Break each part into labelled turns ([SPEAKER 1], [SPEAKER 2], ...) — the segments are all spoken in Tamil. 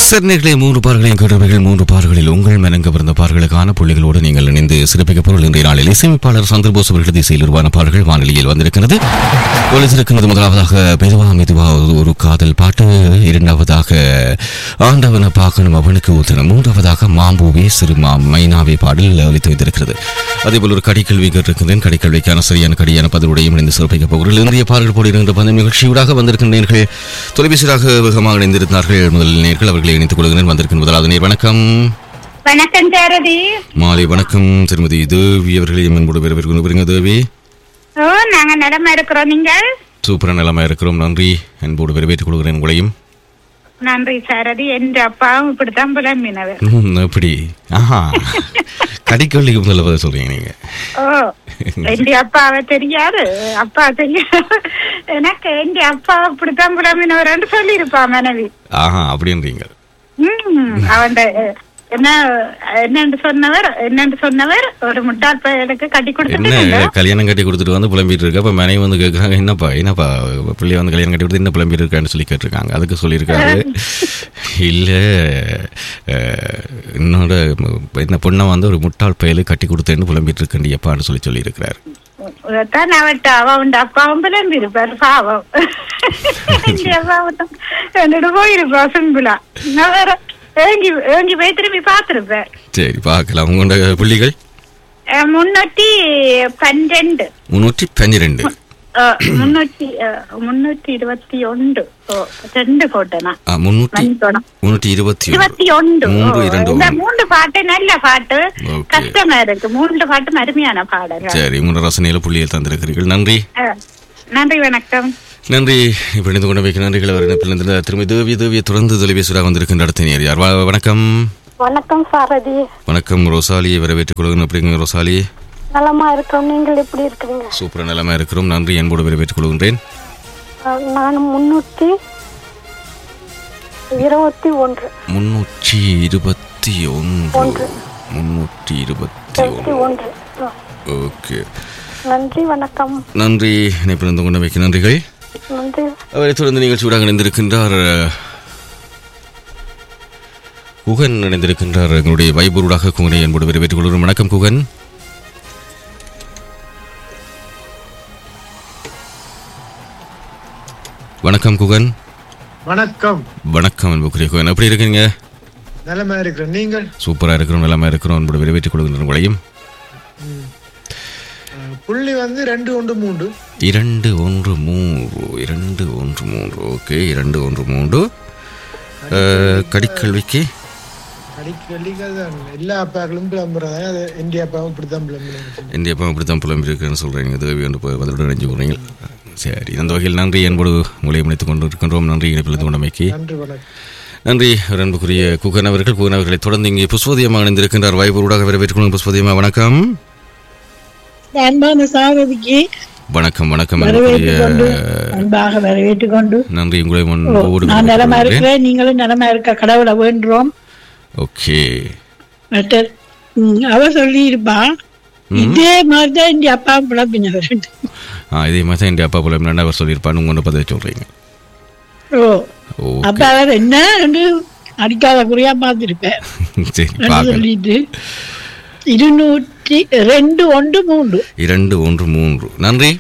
[SPEAKER 1] சென்னைகளே மூன்று பார்களையும் கேட்டவர்கள் மூன்று பார்களில் உங்கள் மனங்க பிறந்த பார்களுக்கான புள்ளிகளோடு நீங்கள் இணைந்து சிறப்பிக்க பொருள் இன்றைய நாளில் இசையமைப்பாளர் சந்திரபோஸ் அவர்கள் திசையில் உருவான பாடல்கள் வானொலியில் வந்திருக்கிறது ஒளிசிருக்கிறது முதலாவதாக மெதுவா மெதுவா ஒரு காதல் பாட்டு இரண்டாவதாக ஆண்டவனை பார்க்கணும் அவனுக்கு ஊத்தணும் மூன்றாவதாக மாம்பூவே சிறு மா மைனாவே பாடல் ஒலித்து வைத்திருக்கிறது அதேபோல் ஒரு கடிக்கல்வி கேட்டிருக்கிறேன் கடிக்கல்விக்கான சரியான கடியான பதிலுடையும் இணைந்து சிறப்பிக்க போகிறீர்கள் இன்றைய பாடல்கள் போடுகின்ற பந்த நிகழ்ச்சியூடாக வந்திருக்கின்றீர்கள் தொலைபேசியாக வேகமாக இணைந்திருந்தார்கள் முதல் நேர்கள் அவர்களை இணைத்துக் கொள்கிறேன் வந்திருக்கும் முதலாவது நேர் வணக்கம்
[SPEAKER 2] வணக்கம் சாரதி
[SPEAKER 1] மாலை வணக்கம் திருமதி தேவி அவர்களை என்போடு வரவேற்க தேவி
[SPEAKER 2] ஓ நாங்க நடமா இருக்கிறோம் நீங்கள்
[SPEAKER 1] சூப்பரா நிலமா இருக்கிறோம் நன்றி அன்போடு வரவேற்றுக் கொள்கிறேன் உங்களையும்
[SPEAKER 2] நன்றி சாரதி என் அப்பாவும் இப்படித்தான் புலம்பினவர்
[SPEAKER 1] ம், எப்படி ஆஹா கடிக்கொல்லிக்கு முதல்ல பதில் சொல்றீங்க நீங்க
[SPEAKER 2] ஓ என் அப்பாவை தெரியாது அப்பா தெரியாது எனக்கு என் அப்பா இப்படித்தான் புலம்பினவர் சொல்லியிருப்பா மனைவி
[SPEAKER 1] ஆஹா அப்படின்றீங்க
[SPEAKER 2] ம் அவன் என்ன என்னன்னு சொன்னவர் என்னன்னு சொன்னவர் ஒரு முட்டாள் பையனுக்கு கட்டி
[SPEAKER 1] என்ன
[SPEAKER 2] கொடுத்துட்டு
[SPEAKER 1] கல்யாணம் கட்டி கொடுத்துட்டு வந்து புலம்பிட்டு இருக்க அப்ப மனைவி வந்து கேட்கறாங்க என்னப்பா என்னப்பா பிள்ளைய வந்து கல்யாணம் கட்டி கொடுத்து என்ன புலம்பிட்டு இருக்கான்னு சொல்லி கேட்டிருக்காங்க அதுக்கு சொல்லியிருக்காரு இல்ல அஹ், என்னோட என்ன பொண்ணை வந்து ஒரு முட்டாள் பயலு கட்டி கொடுத்தேன்னு புலம்பிட்டு இருக்கண்டியப்பான்னு சொல்லி சொல்லியிருக்கிறாரு
[SPEAKER 2] தான் அவட்ட அவன் அப்பாவும் புலம்பி இருப்பார் பாவம் என் அப்பாவும் தான் என்னோட போயிருப்பா சிம்பிளா நான் வேற ஏங்கி ஏங்கி போய் திரும்பி பார்த்திருப்பேன்
[SPEAKER 1] சரி பார்க்கலாம் உங்களோட புள்ளிகள்
[SPEAKER 2] அஹ் முன்னூத்தி பன்னிரெண்டு
[SPEAKER 1] முன்னூற்றி பன்னிரெண்டு
[SPEAKER 2] அஹ் முன்னூத்தி அஹ் முன்னூத்தி இருபத்தி ஒன்று ஓ ரெண்டு போட்டேனா
[SPEAKER 1] ஆ, முன்னூற்றி
[SPEAKER 2] மன்னிக்கணும்
[SPEAKER 1] முன்னூற்றி இருபத்தி ஒன்று
[SPEAKER 2] இருபத்தி ஒன்று
[SPEAKER 1] மூன்று,
[SPEAKER 2] ஓ,
[SPEAKER 1] இரண்டு,
[SPEAKER 2] இந்த
[SPEAKER 1] ஒன்று.
[SPEAKER 2] மூன்று பாட்டு நல்ல பாட்டு
[SPEAKER 1] Okay.
[SPEAKER 2] கஷ்டமா இருக்கு மூன்று பாட்டு அருமையான பாடல்
[SPEAKER 1] சரி உங்களோட ரசனையில புள்ளியில் தந்திருக்கிறீர்கள் நன்றி
[SPEAKER 2] அஹ் நன்றி வணக்கம்
[SPEAKER 1] நன்றி இப்ப இணைந்து கொண்டு வைக்க நன்றிகள் அவர் இணைப்பில் திரும்பி தேவி தேவியை தொடர்ந்து தொலைபேசுவராக வந்திருக்கின்ற அடுத்த நேர் யார் வ- வணக்கம்
[SPEAKER 3] வணக்கம் சாரதி
[SPEAKER 1] வணக்கம் ரோசாலியை வரவேற்றுக் கொள்கிறேன் அப்படிங்க ரோசாலி
[SPEAKER 3] நலமா இருக்கோம் நீங்கள் எப்படி இருக்கிறீங்க
[SPEAKER 1] சூப்பரா நிலமா இருக்கிறோம் நன்றி என்போடு வரவேற்றுக் கொள்கின்றேன்
[SPEAKER 3] அஹ், நான் முன்னூத்தி இருபத்தி ஒன்று
[SPEAKER 1] முன்னூற்றி இருபத்தி ஒன்று முன்னூற்றி இருபத்தி
[SPEAKER 3] இருபத்தி
[SPEAKER 1] ஒன்று
[SPEAKER 3] ஒன்று அஹ்,
[SPEAKER 1] ஓகே
[SPEAKER 3] நன்றி வணக்கம்
[SPEAKER 1] நன்றி இணைப்பில் இருந்து கொண்டு வைக்க நன்றிகள்
[SPEAKER 3] நன்றி
[SPEAKER 1] அவரை தொடர்ந்து நிகழ்ச்சியூடாக இணைந்திருக்கின்றார் குகன் இணைந்திருக்கின்றார் எங்களுடைய வைபூருடாக குகனை என்போடு வரவேற்றுக் கொள்கிறோம் வணக்கம் குகன் வணக்கம் குகன்
[SPEAKER 4] வணக்கம்
[SPEAKER 1] வணக்கம் அன்புக்குரிய குகன் எப்படி இருக்கீங்க
[SPEAKER 4] நலமா இருக்கிறேன் நீங்கள்
[SPEAKER 1] சூப்பரா இருக்கிறோம் நலமா இருக்கிறோம் என்போடு வரவேற்றுக் கொள்கின்ற உங்களையும்
[SPEAKER 4] அஹ், புள்ளி வந்து ரெண்டு ஒன்று மூன்று
[SPEAKER 1] இரண்டு ஒன்று மூன்று இரண்டு ஒன்று மூன்று ஓகே இரண்டு ஒன்று மூன்று அஹ், கடிக்கல்விக்கு
[SPEAKER 4] அடிக்கடிக்கு அதான் எல்லா அப்பாக்களும் பிளம்புறதா அது இந்திய அப்பாவும் இப்படித்தான் பிளம்புறாங்க
[SPEAKER 1] இந்திய அப்பா அப்படி தான் புலம்பி இருக்கிறேன்னு சொல்கிறீங்க தேவி வந்து போய் பதிலோடு நினைஞ்சு போகிறீங்க சரி அந்த வகையில் நன்றி என்போடு உங்களை இணைத்துக் கொண்டு இருக்கின்றோம் நன்றி இணைப்பிலிருந்து கொண்டமைக்கு
[SPEAKER 4] நன்றி வணக்கம்
[SPEAKER 1] நன்றி ஒரு அன்புக்குரிய குகன் அவர்கள் குகன் அவர்களை தொடர்ந்து இங்கே புஷ்போதியமாக இணைந்திருக்கின்றார் வாய்ப்பூடாக வரவேற்றுக்கொள்ளும் புஷ்போதியமா வணக்கம்
[SPEAKER 5] அன்பான சாரதிக்கு
[SPEAKER 1] வணக்கம் வணக்கம் அன்புக்குரிய
[SPEAKER 5] வரவேற்றுக் கொண்டு அன்பாக வரவேற்றுக் கொண்டு
[SPEAKER 1] நன்றி உங்களை முன்போடு
[SPEAKER 5] நான் நலமா இருக்கிறேன் நீங்களும் நலமா இருக்க கடவுளை வேண்டுறோம்
[SPEAKER 1] ஓகே
[SPEAKER 5] மற்ற ம், அவ சொல்லி இருப்பான் இதே மாதிரிதான் இந்த அப்பா புலப்பினவர்
[SPEAKER 1] ஆ இதே மாதிரி தான் என் அப்பா புலம்பி அவர் சொல்லியிருப்பான்னு உங்க பதில் சொல்கிறீங்க
[SPEAKER 5] ஓ
[SPEAKER 1] ஓ
[SPEAKER 5] அப்ப அவர் என்ன என்று அடிக்காத குறையா பார்த்திருப்பேன்
[SPEAKER 1] சரி
[SPEAKER 5] என்று
[SPEAKER 1] பார்க்கலாம்
[SPEAKER 5] சொல்லிட்டு இருநூற்றி ரெண்டு ஒன்று மூன்று
[SPEAKER 1] இரண்டு ஒன்று மூன்று நன்றி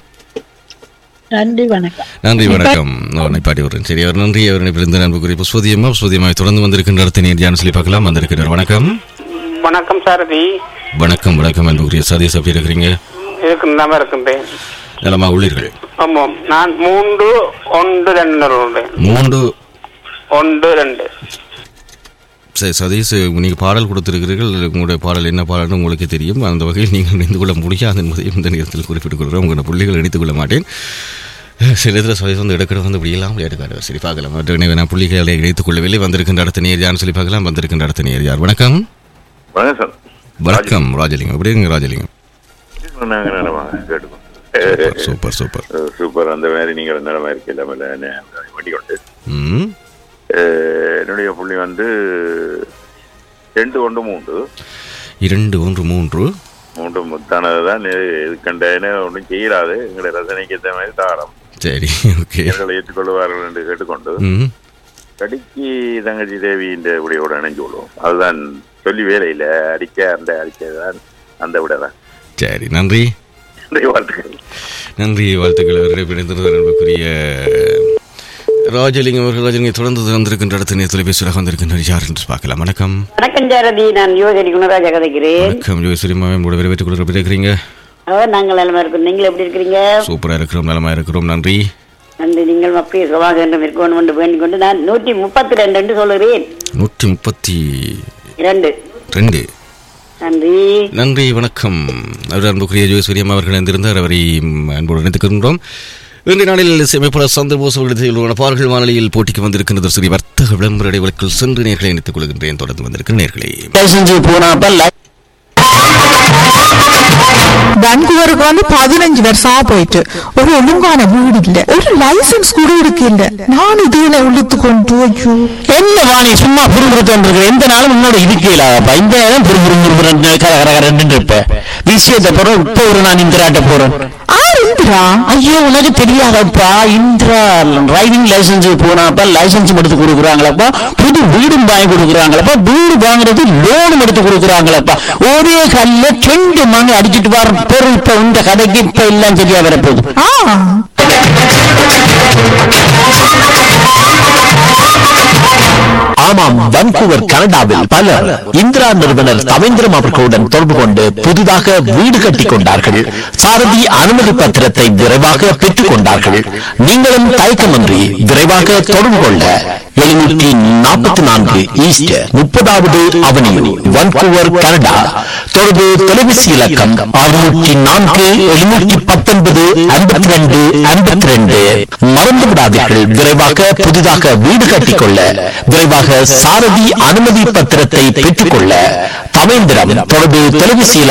[SPEAKER 5] நன்றி வணக்கம்
[SPEAKER 1] நன்றி வணக்கம் நான் பாட்டி வரேன் சரி அவர் நன்றி அவர் இணைப்பிலிருந்து அன்புக்குரிய புஷ்பதியம்மா புஷ்பதியம்மாவை தொடர்ந்து வந்திருக்கின்ற அடுத்த நேர் யான்னு சொல்லி பார்க்கலாம் வந்திருக்கிறார் வணக்கம்
[SPEAKER 6] வணக்கம் சாரதி
[SPEAKER 1] வணக்கம் வணக்கம் அன்புக்குரிய சதீஷ் எப்படி இருக்கிறீங்க
[SPEAKER 6] இதுக்கு நல்லா இருக்கின்றேன்
[SPEAKER 1] நலமா உள்ளீர்கள்
[SPEAKER 6] ஆமாம் நான் மூன்று ஒன்று ரெண்டு சொல்றேன்
[SPEAKER 1] மூன்று
[SPEAKER 6] ஒன்று ரெண்டு
[SPEAKER 1] சரி சதீஷ் நீங்கள் பாடல் கொடுத்திருக்கிறீர்கள் உங்களுடைய பாடல் என்ன பாடல்னு உங்களுக்கு தெரியும் அந்த வகையில் நீங்கள் இணைந்து கொள்ள முடியாது என்பதையும் இந்த நேரத்தில் குறிப்பிட்டுக் கொள்கிறேன் உங்களோட புள்ளிகள் இணைத்துக் கொள்ள மாட்டேன் சில இதில் சதீஷ் வந்து இடக்கிட வந்து இப்படி எல்லாம் விளையாட்டுக்காரு சரி பார்க்கலாம் மற்ற இணை- நான் புள்ளிகளை இணைத்துக் கொள்ளவில்லை வந்திருக்கின்ற அடுத்த நேர் யாருன்னு சொல்லி பார்க்கலாம் வந்திருக்கின்ற அடுத்த நேர் யார் வணக்கம்
[SPEAKER 7] வணக்கம் சார்
[SPEAKER 1] வணக்கம் ராஜலிங்கம் எப்படி இருக்கீங்க ராஜலிங்கம்
[SPEAKER 7] நாங்கள் நிலமா கேட்டுக்கோம்
[SPEAKER 1] சூப்பர், சூப்பர் சூப்பர்
[SPEAKER 7] சூப்பர் அந்த மாதிரி நீங்கள் நிலமா இருக்க இல்லாமல் வண்டி கொண்டு
[SPEAKER 1] ம்
[SPEAKER 7] அஹ், என்னுடைய புள்ளி வந்து ரெண்டு ஒன்று மூன்று
[SPEAKER 1] இரண்டு ஒன்று மூன்று
[SPEAKER 7] மூன்று முத்தானது தான் இது கண்டேன்னு ஒன்றும் செய்யலாது எங்களுடைய ரசனைக்கு ஏற்ற மாதிரி தாரம்
[SPEAKER 1] சரி ஓகே
[SPEAKER 7] எங்களை ஏற்றுக்கொள்வார்கள் என்று கேட்டுக்கொண்டு
[SPEAKER 1] ம்
[SPEAKER 7] கடிக்கு தங்கச்சி தேவியின் விடையோட இணைஞ்சு கொள்வோம் அதுதான் சொல்லி வேலையில அடிக்க அந்த அடிக்க தான் அந்த விட தான்
[SPEAKER 1] சரி நன்றி
[SPEAKER 7] நன்றி வாழ்த்துக்கள்
[SPEAKER 1] நன்றி வாழ்த்துக்கள் அவர்களை பிணைந்திருந்த அன்புக்குரிய ராஜலிங்கம் அவர்கள் ராஜலிங்கம் தொடர்ந்து வந்திருக்கின்ற இடத்து நேர் தொலைபேசியாக வந்திருக்கின்ற யார் என்று பார்க்கலாம் வணக்கம்
[SPEAKER 8] வணக்கம் ஜாரதி நான் யோகரி குணராஜா கதைக்கிறேன்
[SPEAKER 1] வணக்கம் ஜோசிரிமாவை உங்களோட வரவேற்றுக் கொள்கிற எப்படி இருக்கிறீங்க
[SPEAKER 8] அவர் நாங்கள் நலமா இருக்கோம் நீங்கள் எப்படி இருக்கிறீங்க
[SPEAKER 1] சூப்பரா இருக்கிறோம் நலமா இருக்கிறோம் நன்றி
[SPEAKER 8] நன்றி நீங்கள் அப்படியே சுகமாக என்று இருக்கணும் என்று வேண்டிக் கொண்டு நான் நூற்றி முப்பத்தி ரெண்டு என்று சொல்லுகிறேன்
[SPEAKER 1] நூற்றி முப்பத்தி
[SPEAKER 8] இரண்டு
[SPEAKER 1] ரெண்டு
[SPEAKER 8] நன்றி
[SPEAKER 1] நன்றி வணக்கம் அவர் அன்புக்குரிய ஜோஸ்வரியம் அவர்கள் இணைந்திருந்தார் அவரை ம், அன்போடு இணைத்துக்கின்றோம் இன்றைய நாளில் சேமிப்பாளர் சந்திரபோஸ் அவர்களுடைய பார்கள் வானொலியில் போட்டிக்கு வந்திருக்கின்றது ஸ்ரீ வர்த்தக விளம்பர இடைவெளிக்குள் சென்று நேர்களை இணைத்துக் கொள்கின்றேன் தொடர்ந்து வந்திருக்கிற நேர்களை
[SPEAKER 9] செஞ்சு போனாப்ப
[SPEAKER 10] பெங்களூருக்கு வந்து பதினஞ்சு வருஷமா போயிட்டு ஒரு ஒழுங்கான வீடு இல்ல ஒரு லைசன்ஸ் கூட இருக்கு இல்ல நான் இதுல இழுத்து கொண்டு ஐயோ
[SPEAKER 9] என்ன வாணி சும்மா புரிஞ்சுட்டு வந்திருக்கிற எந்த நாளும் முன்னோட இருக்கலாப்பா இந்த நேரம் புரு புரு புரு புரு கர கர கரன்னு இருப்ப விஷயத்தை போறோம் இப்ப ஒரு நான் இந்திராட்ட போறேன்
[SPEAKER 10] ஆர் இந்திரா
[SPEAKER 9] ஐயோ உனக்கு தெரியாதப்பா இந்திரா டிரைவிங் லைசன்ஸ் போனாப்பா லைசன்ஸ் எடுத்து கொடுக்குறாங்களப்பா புது வீடும் வாங்கி கொடுக்குறாங்களப்பா வீடு வாங்குறது லோனும் எடுத்து கொடுக்குறாங்களப்பா ஒரே கல்ல ரெண்டு மணி அடிச்சிட்டு வர பொருள் இப்ப இந்த கடைக்கு இப்ப எல்லாம் சரியா வரப்போகுது
[SPEAKER 10] ஆ
[SPEAKER 9] ஆமாம் வன்கூவர் கனடாவில் பலர் இந்திரா நிறுவனர் தவேந்திரம் அவர்களுடன் தொடர்பு கொண்டு புதிதாக வீடு கட்டிக் கொண்டார்கள் சாரதி அனுமதி பத்திரத்தை விரைவாக பெற்றுக் கொண்டார்கள் நீங்களும் தயக்கமின்றி விரைவாக தொடர்பு கொள்ள எழுநூற்றி நாற்பத்தி நான்கு ஈஸ்ட் முப்பதாவது அவனியூ வன்கூவர் கனடா தொடர்பு தொலைபேசி இலக்கம் அறுநூற்றி நான்கு எழுநூற்றி பத்தொன்பது ஐம்பத்தி ரெண்டு ஐம்பத்தி ரெண்டு மறந்து விடாதீர்கள் விரைவாக புதிதாக வீடு கட்டிக்கொள்ள விரைவாக சாரதி அனுமதி பத்திரத்தை பெற்றுக்கொள்ள தவேந்திரம் தொடர்பு தொலைபேசி இலக்கம்